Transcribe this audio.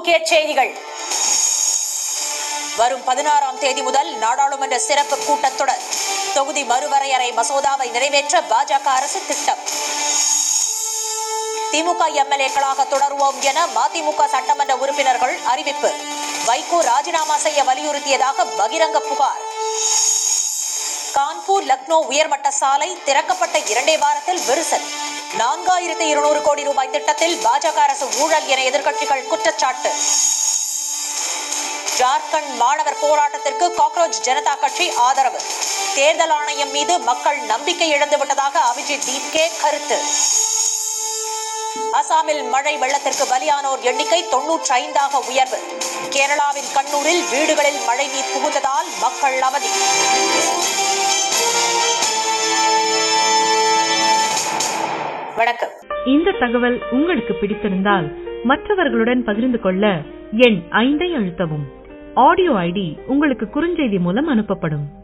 முக்கிய செய்திகள் வரும் பதினாறாம் தேதி முதல் நாடாளுமன்ற சிறப்பு கூட்டத்தொடர் தொகுதி மறுவரையறை மசோதாவை நிறைவேற்ற பாஜக அரசு திட்டம் திமுக எம்எல்ஏக்களாக தொடருவோம் என மதிமுக சட்டமன்ற உறுப்பினர்கள் அறிவிப்பு வைகோ ராஜினாமா செய்ய வலியுறுத்தியதாக பகிரங்க புகார் கான்பூர் லக்னோ உயர்மட்ட சாலை திறக்கப்பட்ட இரண்டே வாரத்தில் விரிசல் நான்காயிரத்து இருநூறு கோடி ரூபாய் திட்டத்தில் பாஜக அரசு ஊழல் என எதிர்க்கட்சிகள் குற்றச்சாட்டு ஜார்க்கண்ட் மாணவர் போராட்டத்திற்கு காக்ரோச் ஜனதா கட்சி ஆதரவு தேர்தல் ஆணையம் மீது மக்கள் நம்பிக்கை இழந்து விட்டதாக அபிஜித் தீப்கே கருத்து அசாமில் மழை வெள்ளத்திற்கு பலியானோர் எண்ணிக்கை தொன்னூற்றி ஐந்தாக உயர்வு கேரளாவின் கண்ணூரில் வீடுகளில் மழை நீர் புகுந்ததால் மக்கள் அவதி வணக்கம் இந்த தகவல் உங்களுக்கு பிடித்திருந்தால் மற்றவர்களுடன் பகிர்ந்து கொள்ள எண் ஐந்தை அழுத்தவும் ஆடியோ ஐடி உங்களுக்கு குறுஞ்செய்தி மூலம் அனுப்பப்படும்